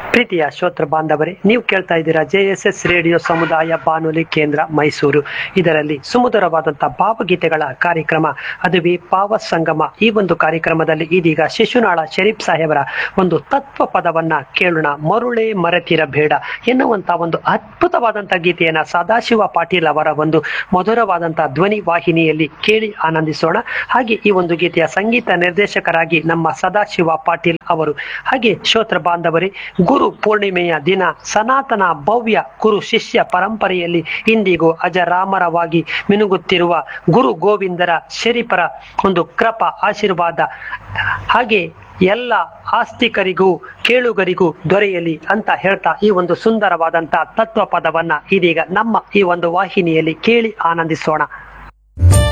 ಪ್ರೀತಿಯ ಶ್ರೋತೃ ಬಾಂಧವರೇ ನೀವು ಕೇಳ್ತಾ ಇದ್ದೀರಾ ಜೆ ಎಸ್ ಎಸ್ ರೇಡಿಯೋ ಸಮುದಾಯ ಬಾನುಲಿ ಕೇಂದ್ರ ಮೈಸೂರು ಇದರಲ್ಲಿ ಸುಮಧುರವಾದಂತಹ ಭಾವಗೀತೆಗಳ ಕಾರ್ಯಕ್ರಮ ಅದುವೇ ಭಾವ ಸಂಗಮ ಈ ಒಂದು ಕಾರ್ಯಕ್ರಮದಲ್ಲಿ ಇದೀಗ ಶಿಶುನಾಳ ಶರೀಫ್ ಸಾಹೇಬರ ಒಂದು ತತ್ವ ಪದವನ್ನ ಕೇಳೋಣ ಮರುಳೆ ಮರೆತಿರಬೇಡ ಎನ್ನುವಂತ ಒಂದು ಅದ್ಭುತವಾದಂತಹ ಗೀತೆಯನ್ನ ಸದಾಶಿವ ಪಾಟೀಲ್ ಅವರ ಒಂದು ಮಧುರವಾದಂತಹ ಧ್ವನಿ ವಾಹಿನಿಯಲ್ಲಿ ಕೇಳಿ ಆನಂದಿಸೋಣ ಹಾಗೆ ಈ ಒಂದು ಗೀತೆಯ ಸಂಗೀತ ನಿರ್ದೇಶಕರಾಗಿ ನಮ್ಮ ಸದಾಶಿವ ಪಾಟೀಲ್ ಅವರು ಹಾಗೆ ಶ್ರೋತ್ರ ಬಾಂಧವರೇ ಗುರು ಪೂರ್ಣಿಮೆಯ ದಿನ ಸನಾತನ ಭವ್ಯ ಗುರು ಶಿಷ್ಯ ಪರಂಪರೆಯಲ್ಲಿ ಇಂದಿಗೂ ಅಜರಾಮರವಾಗಿ ಮಿನುಗುತ್ತಿರುವ ಗುರು ಗೋವಿಂದರ ಶರೀಫರ ಒಂದು ಕೃಪ ಆಶೀರ್ವಾದ ಹಾಗೆ ಎಲ್ಲ ಆಸ್ತಿಕರಿಗೂ ಕೇಳುಗರಿಗೂ ದೊರೆಯಲಿ ಅಂತ ಹೇಳ್ತಾ ಈ ಒಂದು ಸುಂದರವಾದಂತಹ ತತ್ವ ಪದವನ್ನ ಇದೀಗ ನಮ್ಮ ಈ ಒಂದು ವಾಹಿನಿಯಲ್ಲಿ ಕೇಳಿ ಆನಂದಿಸೋಣ